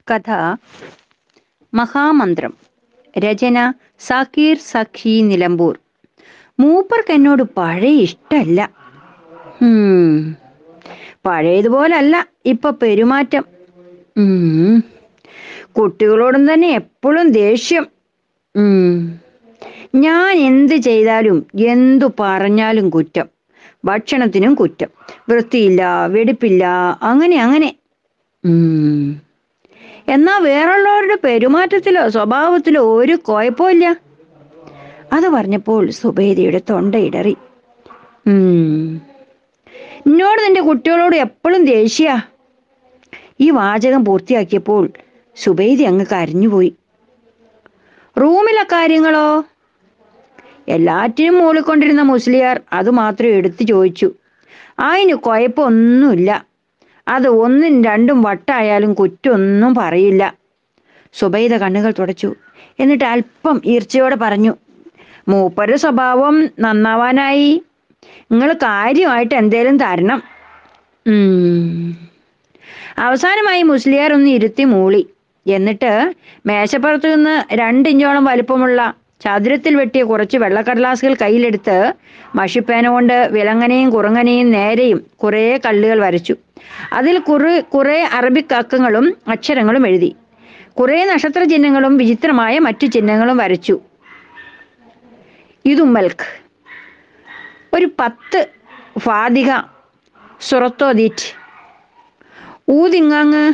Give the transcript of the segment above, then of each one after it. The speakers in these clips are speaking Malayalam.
കഥ മഹാമന്ത്രം രചന സാക്കീർ സഖി നിലമ്പൂർ മൂപ്പർക്ക് എന്നോട് പഴയ ഇഷ്ടല്ല ഉം. പഴയതുപോലല്ല ഇപ്പൊ പെരുമാറ്റം ഉം. കുട്ടികളോടും തന്നെ എപ്പോഴും ദേഷ്യം ഉം. ഞാൻ എന്ത് ചെയ്താലും എന്തു പറഞ്ഞാലും കുറ്റം ഭക്ഷണത്തിനും കുറ്റം വൃത്തിയില്ല വെടിപ്പില്ല അങ്ങനെ അങ്ങനെ ഉം. എന്നാ വേറുള്ളവരുടെ പെരുമാറ്റത്തിലോ സ്വഭാവത്തിലോ ഒരു കുഴപ്പമില്ല അത് പറഞ്ഞപ്പോൾ സുബൈദയുടെ തൊണ്ട ഇടറി ഉം. എന്നോട് നിന്റെ കുട്ടികളോട് എപ്പോഴും ദേഷ്യ ഈ വാചകം പൂർത്തിയാക്കിയപ്പോൾ സുബൈദി അങ്ങ് കരഞ്ഞുപോയി റൂമിലെ കാര്യങ്ങളോ എല്ലാറ്റിനും മൂളിക്കൊണ്ടിരുന്ന മുസ്ലിയാർ അത് മാത്രം എടുത്തു ചോദിച്ചു അതിന് കുഴപ്പമൊന്നുമില്ല അത് ഒന്നും രണ്ടും വട്ടായാലും കുറ്റമൊന്നും പറയില്ല സുബൈദ കണ്ണുകൾ തുടച്ചു എന്നിട്ട് അല്പം ഈർച്ചയോടെ പറഞ്ഞു മൂപ്പരുടെ സ്വഭാവം നന്നാവാനായി നിങ്ങൾ കാര്യമായിട്ട് എന്തേലും തരണം ഉം. അവസാനമായി മുസ്ലിയാർ ഒന്ന് ഇരുത്തി മൂളി എന്നിട്ട് മേശപ്പുറത്തു നിന്ന് രണ്ടിഞ്ചോളം വലിപ്പമുള്ള ചതുരത്തിൽ വെട്ടിയ കുറച്ച് വെള്ളക്കടലാസുകൾ കയ്യിലെടുത്ത് മഷിപ്പേന കൊണ്ട് വിലങ്ങനെയും കുറുങ്ങനെയും നേരെയും കുറേ കല്ലുകൾ വരച്ചു അതിൽ കുറേ കുറേ അറബിക് അക്കങ്ങളും അക്ഷരങ്ങളും എഴുതി കുറേ നക്ഷത്ര ചിഹ്നങ്ങളും വിചിത്രമായ മറ്റു ചിഹ്നങ്ങളും വരച്ചു ഇതുമ്മൽക്ക് ഒരു പത്ത് ഫാതിക സുറത്തോദീറ്റ് ഊതിങ്ങാങ്ങ്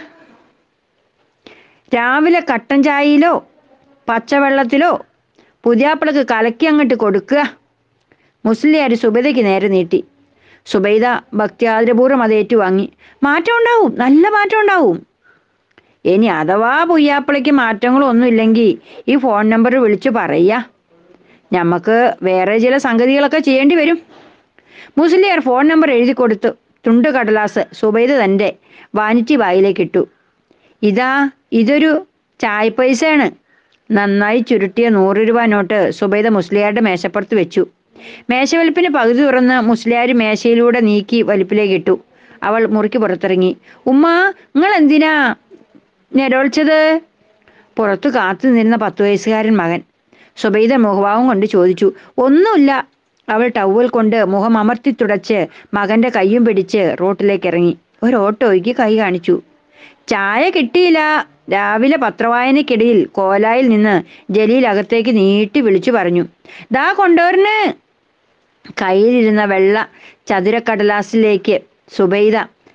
രാവിലെ കട്ടൻ ചായയിലോ പച്ചവെള്ളത്തിലോ പുതിയാപ്പിളക്ക് കലക്കി അങ്ങോട്ട് കൊടുക്കുക മുസ്ലിയാർ സുബൈദയ്ക്ക് നേരെ നീട്ടി സുബൈദ ഭക്തിയാദരപൂർവ്വം അത് ഏറ്റുവാങ്ങി മാറ്റം ഉണ്ടാവും നല്ല മാറ്റം ഉണ്ടാവും ഇനി അഥവാ പുയ്യാപ്പിളയ്ക്ക് മാറ്റങ്ങളൊന്നും ഇല്ലെങ്കിൽ ഈ ഫോൺ നമ്പർ വിളിച്ചു പറയുക ഞമ്മക്ക് വേറെ ചില സംഗതികളൊക്കെ ചെയ്യേണ്ടി വരും മുസ്ലിയാർ ഫോൺ നമ്പർ എഴുതി കൊടുത്തു തുണ്ട് കടലാസ് സുബൈദ തൻ്റെ വാനിറ്റി ബാഗിലേക്ക് ഇട്ടു ഇതാ ഇതൊരു ചായ പൈസയാണ് നന്നായി ചുരുട്ടിയ നൂറ് രൂപ നോട്ട് സുബൈദ മുസ്ലിയാരുടെ മേശപ്പുറത്ത് വെച്ചു മേശവലിപ്പിന് പകുതി തുറന്ന് മുസ്ലിയാർ മേശയിലൂടെ നീക്കി വലിപ്പിലേക്ക് ഇട്ടു അവൾ മുറിക്ക് പുറത്തിറങ്ങി ഉമ്മ നിങ്ങൾ എന്തിനാ ഞെരോളിച്ചത് പുറത്തു കാത്തു നിന്നിരുന്ന പത്തു വയസ്സുകാരൻ മകൻ സുബൈദ മുഖഭാവം കൊണ്ട് ചോദിച്ചു ഒന്നുമില്ല അവൾ ടവൽ കൊണ്ട് മുഖം അമർത്തി തുടച്ച് മകന്റെ കയ്യും പിടിച്ച് റോട്ടിലേക്ക് ഇറങ്ങി ഒരു ഓട്ടോയ്ക്ക് കൈ കാണിച്ചു ചായ കിട്ടിയില്ല രാവിലെ പത്രവായനക്കിടയിൽ കോലായിൽ നിന്ന് ജലീൽ അകത്തേക്ക് നീട്ടി വിളിച്ചു പറഞ്ഞു ദാ കൊണ്ടുവരണ് കയ്യിലിരുന്ന വെള്ള ചതുരക്കടലാസിലേക്ക് സുബൈദ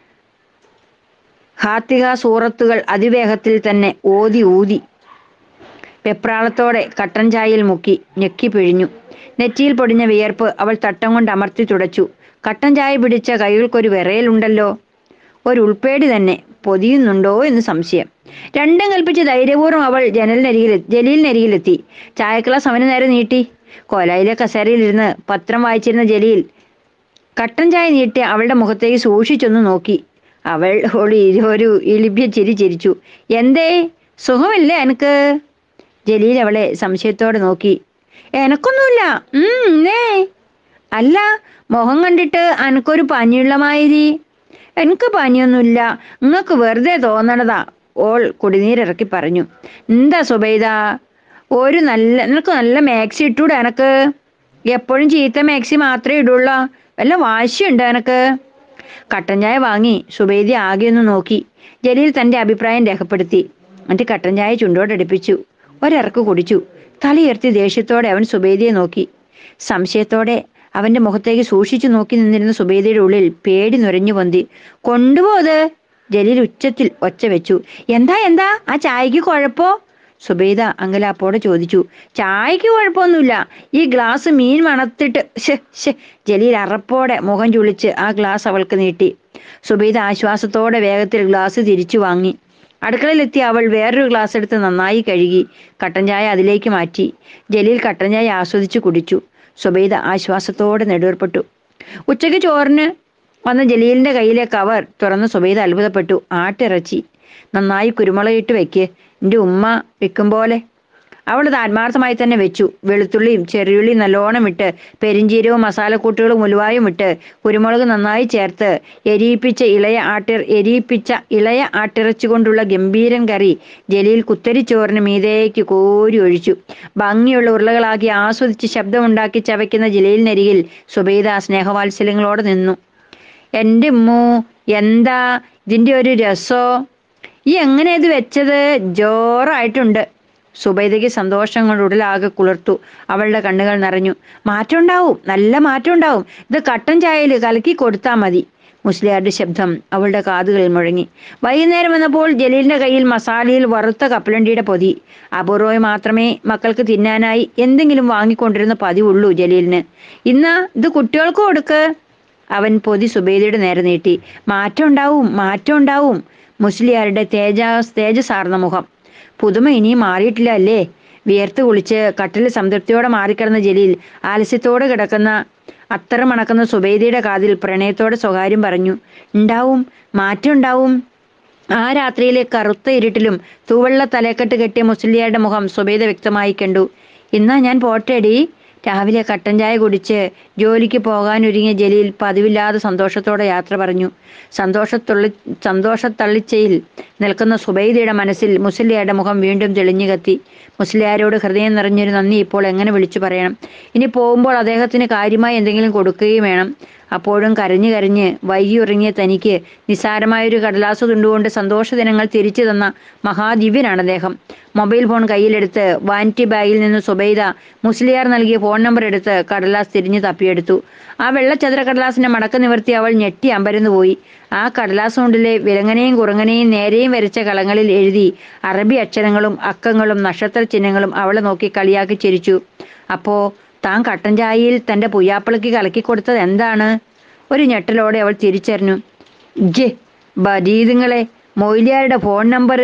ഹാത്തിക സൂറത്തുകൾ അതിവേഗത്തിൽ തന്നെ ഓതി ഊതി വെപ്രാളത്തോടെ കട്ടൻ ചായയിൽ മുക്കി ഞെക്കി പിഴിഞ്ഞു നെറ്റിയിൽ പൊടിഞ്ഞ വിയർപ്പ് അവൾ തട്ടം കൊണ്ട് അമർത്തി തുടച്ചു കട്ടൻ ചായ പിടിച്ച കൈകൾക്കൊരു വിറയലുണ്ടല്ലോ ഒരു ഉൾപ്പേടി തന്നെ പൊതിയുന്നുണ്ടോ എന്ന് സംശയം രണ്ടും കൽപ്പിച്ച് ധൈര്യപൂർവ്വം അവൾ ജനലിനരികിൽ ജലീലിനരികിലെത്തി ചായക്ലാസ് അവന് നേരെ നീട്ടി കോലായിലെ കസേരയിലിരുന്ന് പത്രം വായിച്ചിരുന്ന ജലീൽ കട്ടൻ ചായ നീട്ടി അവളുടെ മുഖത്തേക്ക് സൂക്ഷിച്ചൊന്ന് നോക്കി അവൾ ഒരു ഒരു ഇളിഭ്യ ചിരി ചിരിച്ചു എന്തേ സുഖമില്ലേ എനക്ക് ജലീൽ അവളെ സംശയത്തോടെ നോക്കി എനക്കൊന്നുമില്ല ഉം, നേ അല്ല മുഖം കണ്ടിട്ട് അനക്കൊരു പനിയുള്ള മാതിരി എനിക്ക് പനിയൊന്നുമില്ല നിങ്ങൾക്ക് വെറുതെ തോന്നണതാ ഓൾ കുടിനീരിറക്കി പറഞ്ഞു എന്താ സുബൈദ ഒരു നല്ല നിനക്ക് നല്ല മാക്സി ഇട്ടൂടെ എനക്ക് എപ്പോഴും ചീത്ത മാക്സി മാത്രമേ ഇടുള്ളൂ വല്ല വാശിയുണ്ടോ എനക്ക് കട്ടൻ ചായ വാങ്ങി സുബൈദി ആകെ ഒന്ന് നോക്കി ജലീൽ തൻ്റെ അഭിപ്രായം രേഖപ്പെടുത്തി എന്നിട്ട് കട്ടൻ ചായ ചുണ്ടോടടുപ്പിച്ചു ഒരിറക്ക് കുടിച്ചു തലയുയർത്തി ദേഷ്യത്തോടെ അവൻ സുബൈദിയെ നോക്കി സംശയത്തോടെ അവന്റെ മുഖത്തേക്ക് സൂക്ഷിച്ചു നോക്കി നിന്നിരുന്ന സുബൈദയുടെ ഉള്ളിൽ പേടി നുരഞ്ഞു പൊന്തി കൊണ്ടുപോത് ജലീൽ ഉച്ചത്തിൽ ഒച്ച വെച്ചു എന്താ എന്താ ആ ചായക്ക് കുഴപ്പോ സുബൈദ അങ്കലാപ്പോടെ ചോദിച്ചു ചായക്ക് കുഴപ്പമൊന്നുമില്ല ഈ ഗ്ലാസ് മീൻ മണത്തിട്ട് ശേ ശേ ജലീൽ അറപ്പോടെ മുഖം ചുളിച്ച് ആ ഗ്ലാസ് അവൾക്ക് നീട്ടി സുബൈദ ആശ്വാസത്തോടെ വേഗത്തിൽ ഗ്ലാസ് തിരിച്ചു വാങ്ങി അടുക്കളയിലെത്തി അവൾ വേറൊരു ഗ്ലാസ് എടുത്ത് നന്നായി കഴുകി കട്ടൻ ചായ അതിലേക്ക് മാറ്റി ജലീൽ കട്ടൻ ചായ ആസ്വദിച്ചു കുടിച്ചു സുബൈദ ആശ്വാസത്തോടെ നെടുവേർപ്പെട്ടു ഉച്ചയ്ക്ക് ചോറിന് വന്ന ജലീലിന്റെ കയ്യിലെ കവർ തുറന്ന് സുബൈദ അത്ഭുതപ്പെട്ടു ആട്ടിറച്ചി നന്നായി കുരുമുളകിട്ട് വെക്ക് എൻ്റെ ഉമ്മ വെക്കും പോലെ അവളത് ആത്മാർത്ഥമായി തന്നെ വെച്ചു വെളുത്തുള്ളിയും ചെറിയുള്ളിയും നല്ലോണം ഇട്ട് പെരിഞ്ചീരവും മസാലക്കൂട്ടുകളും ഉലുവായും ഇട്ട് കുരുമുളക് നന്നായി ചേർത്ത് എരിയിപ്പിച്ച ഇളയ ആട്ടിർ എരിയിപ്പിച്ച ഇളയ ആട്ടിറച്ചി കൊണ്ടുള്ള ഗംഭീരൻ കറി ജലീൽ കുത്തരിച്ചോറിന് മീതേക്ക് കോരി ഒഴിച്ചു ഭംഗിയുള്ള ഉരുളകളാക്കി ആസ്വദിച്ച് ശബ്ദമുണ്ടാക്കി ചവയ്ക്കുന്ന ജലീലിനരികിൽ സുബൈദ സ്നേഹവാത്സല്യങ്ങളോടെ നിന്നു എൻ്റെ ഉമ്മു എന്താ ഇതിൻ്റെ ഒരു രസോ ഈ എങ്ങനെ ഇത് വെച്ചത് ജോറായിട്ടുണ്ട് സുബൈദയ്ക്ക് സന്തോഷം കൊണ്ട് ഉടലാകെ കുളിർത്തു അവളുടെ കണ്ണുകൾ നിറഞ്ഞു മാറ്റം ഉണ്ടാവും നല്ല മാറ്റം ഉണ്ടാവും ഇത് കട്ടൻ ചായയിൽ കലക്കി കൊടുത്താൽ മതി മുസ്ലിയാരുടെ ശബ്ദം അവളുടെ കാതുകളിൽ മുഴങ്ങി വൈകുന്നേരം വന്നപ്പോൾ ജലീലിന്റെ കയ്യിൽ മസാലയിൽ വറുത്ത കപ്പലണ്ടിയുടെ പൊതി അപൂർവമായി മാത്രമേ മക്കൾക്ക് തിന്നാനായി എന്തെങ്കിലും വാങ്ങിക്കൊണ്ടിരുന്ന പതിവുള്ളൂ ജലീലിന് ഇന്ന് ഇത് കുട്ടികൾക്ക് കൊടുക്ക് അവൻ പൊതി സുബൈദയുടെ നേരെ നീട്ടി മാറ്റം ഉണ്ടാവും മാറ്റം ഉണ്ടാവും മുസ്ലിയാരുടെ തേജസ് തേജസാർന്ന മുഖം പുതുമ ഇനിയും മാറിയിട്ടില്ല അല്ലേ വിയർത്ത് കുളിച്ച് കട്ടിൽ സംതൃപ്തിയോടെ മാറിക്കിടന്ന ജലീൽ ആലസ്യത്തോടെ കിടക്കുന്ന അത്തറ മണക്കുന്ന സുബൈദയുടെ കാതിൽ പ്രണയത്തോടെ സ്വകാര്യം പറഞ്ഞു ഉണ്ടാവും മാറ്റം ഉണ്ടാവും ആ രാത്രിയിലെ കറുത്ത ഇരുട്ടിലും തൂവെള്ള തലക്കെട്ട് കെട്ടിയ മുസ്ലിയാരുടെ മുഖം സുബൈദ വ്യക്തമായി കണ്ടു ഇന്നാ ഞാൻ പോട്ടേടി രാവിലെ കട്ടൻ ചായ കുടിച്ച് ജോലിക്ക് പോകാനൊരുങ്ങിയ ജലീൽ പതിവില്ലാതെ സന്തോഷത്തോടെ യാത്ര പറഞ്ഞു സന്തോഷത്തുള്ളി സന്തോഷത്തള്ളിച്ചയിൽ നിൽക്കുന്ന സുബൈദയുടെ മനസ്സിൽ മുസ്ലിയാരുടെ മുഖം വീണ്ടും തെളിഞ്ഞു കത്തി മുസ്ലിയാരോട് ഹൃദയം നിറഞ്ഞൊരു നന്ദി ഇപ്പോൾ എങ്ങനെ വിളിച്ചു പറയണം ഇനി പോകുമ്പോൾ അദ്ദേഹത്തിന് കാര്യമായി എന്തെങ്കിലും കൊടുക്കുകയും വേണം അപ്പോഴും കരഞ്ഞു കരഞ്ഞ് വൈകി ഉറങ്ങിയ തനിക്ക് നിസ്സാരമായൊരു കടലാസ് തുണ്ടുകൊണ്ട് സന്തോഷ ദിനങ്ങൾ തിരിച്ചു തന്ന മഹാദിവ്യനാണ് അദ്ദേഹം മൊബൈൽ ഫോൺ കയ്യിലെടുത്ത് വാനിറ്റി ബാഗിൽ നിന്ന് സുബൈദ മുസ്ലിയാർ നൽകിയ ഫോൺ നമ്പർ എടുത്ത് കടലാസ് തിരിഞ്ഞു തപ്പിയെടുത്തു ആ വെള്ളച്ചതുര കടലാസിന്റെ മടക്ക നിവർത്തി അവൾ ഞെട്ടി അമ്പരന്നു പോയി ആ കടലാസ് കൊണ്ടിലെ വിലങ്ങനെയും കുറുങ്ങനെയും നേരെയും വരച്ച കളങ്ങളിൽ എഴുതി അറബി അക്ഷരങ്ങളും അക്കങ്ങളും നക്ഷത്ര ചിഹ്നങ്ങളും അവളെ നോക്കി കളിയാക്കി ചിരിച്ചു അപ്പോ താൻ കട്ടൻ ചായയിൽ തന്റെ പുയ്യാപ്പിളക്ക് കലക്കി കൊടുത്തത് എന്താണ് ഒരു ഞെട്ടലോടെ അവൾ തിരിച്ചറിഞ്ഞു ജെ ബദീതുങ്ങളെ മൊയ്ലിയാരുടെ ഫോൺ നമ്പർ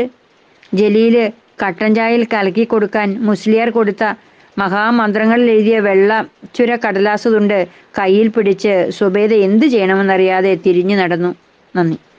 ജലീല് കട്ടൻ ചായയിൽ കലക്കി കൊടുക്കാൻ മുസ്ലിയാർ കൊടുത്ത മഹാമന്ത്രങ്ങളിൽ എഴുതിയ വെള്ള ചുര കടലാസ് തുണ്ട് കയ്യിൽ പിടിച്ച് സുബേദ എന്തു ചെയ്യണമെന്നറിയാതെ തിരിഞ്ഞു നടന്നു നന്ദി